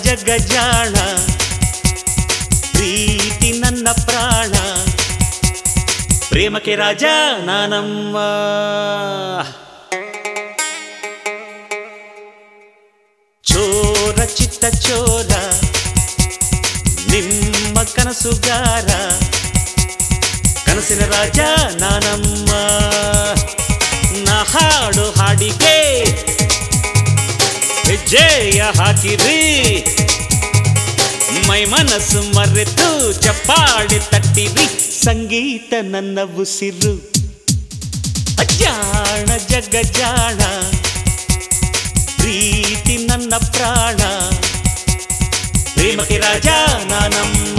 ಜಗಜಾಣ ಪ್ರೀತಿ ನನ್ನ ಪ್ರಾಣ ಪ್ರೇಮಕ್ಕೆ ರಾಜ ನಾನಮ್ಮ ಚೋರ ಚಿತ್ತ ಚೋರ ನಿಮ್ಮ ಕನಸುಗಾರ ಕನಸಿನ ರಾಜ ನಾನಮ್ಮ ನಾ ಹಾಡು ಹಾಡಿಗೆ ಹೆಜ್ಜೆಯ ಹಾಕಿರಿ ಮೈ ಮನಸ್ಸು ಮರೆತು ಚಪ್ಪಾಳೆ ತಟ್ಟಿರಿ ಸಂಗೀತ ನನ್ನ ಉಸಿರು ಅಜ್ಜಾಣ ಜಗಜಾಣ ಪ್ರೀತಿ ನನ್ನ ಪ್ರಾಣ ಪ್ರೇಮಕ್ಕೆ ರಾಜ ನಾನಮ್ಮ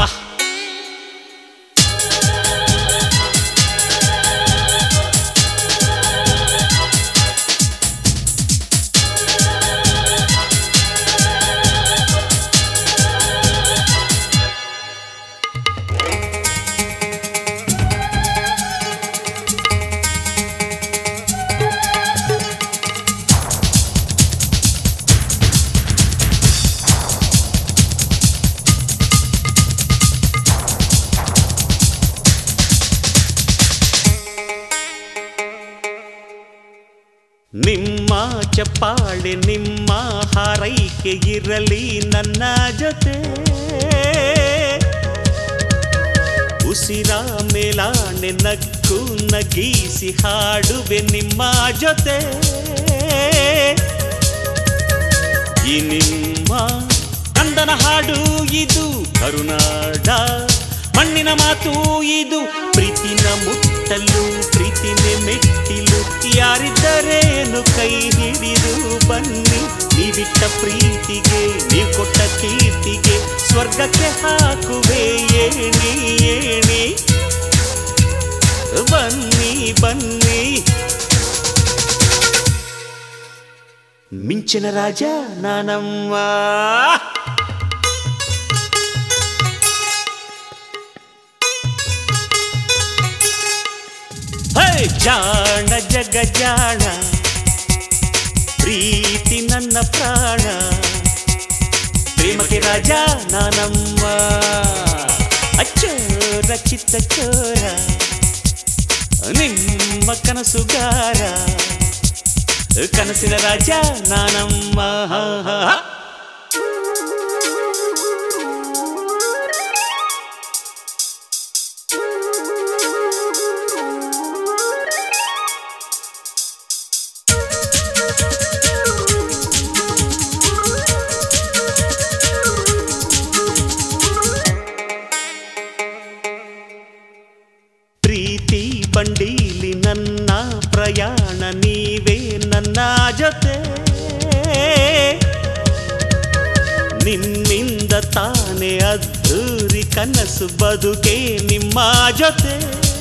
ನಿಮ್ಮ ಚಪ್ಪಾಳೆ ನಿಮ್ಮ ಹಾರೈಕೆ ಇರಲಿ ನನ್ನ ಜೊತೆ ಉಸಿರ ಮೇಲಾಣೆ ನಕ್ಕು ನಗೀಸಿ ಹಾಡುವೆ ನಿಮ್ಮ ಜೊತೆ ಈ ನಿಮ್ಮ ಕಂದನ ಹಾಡು ಇದು ಕರುನಾಡ ಮಣ್ಣಿನ ಮಾತು ಇದು ಪ್ರೀತಿನ ಮುಟ್ಟಲು ಪ್ರೀತಿನೇ ಮೆಟ್ಟಿಲು ಯಾರಿದ್ದರೇನು ಕೈ ಹಿಡಿದು ಬನ್ನಿ ನೀವಿಟ್ಟ ಪ್ರೀತಿಗೆ ನೀವು ಕೊಟ್ಟ ಕೀರ್ತಿಗೆ ಸ್ವರ್ಗಕ್ಕೆ ಹಾಕುವೆ ಏಣಿ ಏಣಿ ಬನ್ನಿ ಬನ್ನಿ ಮಿಂಚಿನ ರಾಜ ನಾನಮ್ಮ ಹೇ ಜಾಣ ಜಗ ಜಾಣ ಪ್ರೀತಿ ನನ್ನ ಪ್ರಾಣ ಪ್ರೇಮಕ್ಕೆ ರಾಜ ನಾನಮ್ಮ ಅಚ್ಚೋರ ಚಿತ್ತ ಚೋರ ನಿಮ್ಮ ಕನಸುಗಾರ ಕನಸಿನ ರಾಜ ನಾನಮ್ಮ ಪ್ರೀತಿ ಬಂಡೀಲಿ ನನ್ನ ಪ್ರಯಾಣ ನೀವೇ ನನ್ನ ಜೊತೆ ನಿಮ್ಮಿಂದ ತಾನೇ ಅದ್ದೂರಿ ಕನಸು ಬದುಕೆ ನಿಮ್ಮ ಜೊತೆ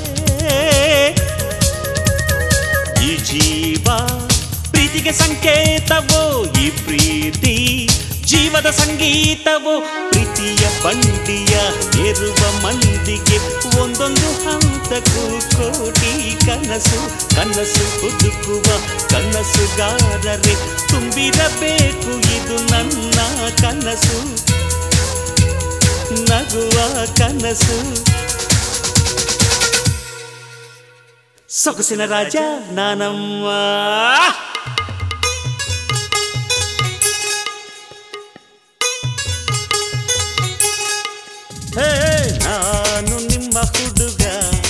ಈ ಜೀವ ಪ್ರೀತಿಗೆ ಸಂಕೇತವೋ ಈ ಪ್ರೀತಿ ಜೀವದ ಸಂಗೀತವೋ ಪ್ರೀತಿಯ ಬಂಡಿಯ ಏರುವ ಮಂದಿಗೆ ಒಂದೊಂದು ಹಂತಕ್ಕೂ ಕೋಟಿ ಕನಸು ಕನಸು ಹುಡುಕುವ ಕನಸುಗಾರರೇ ತುಂಬಿರಬೇಕು ಇದು ನನ್ನ ಕನಸು ನಗುವ ಕನಸು ಸೊಗಸಿನ ರಾಜ ನಾನಮ್ಮ ಹೇ ನಾನು ನಿಮ್ಮ ಹುಡುಗ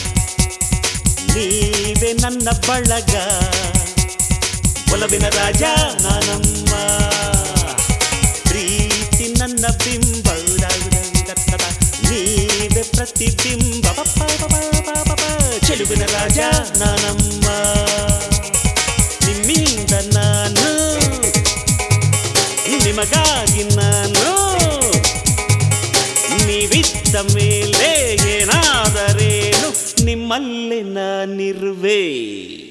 ನೀವೇ ನನ್ನ ಬಳಗ ಒಲವಿನ ರಾಜ ನಾನಮ್ಮ ಪ್ರೀತಿ ನನ್ನ ಬಿಂಬ ನೀವೇ ಪ್ರತಿಬಿಂಬ ಚೆಲುವಿನ ರಾಜ ನಾನಮ್ಮ ನಿಮ್ಮಿಂದ ನಾನು ನಿಮಗಾಗಿ ನಾನು ನೀವಿದ್ದ ಮೇಲೆ ಏನಾದರೇನು ನಿಮ್ಮಲ್ಲಿ ನಾನಿರುವೆ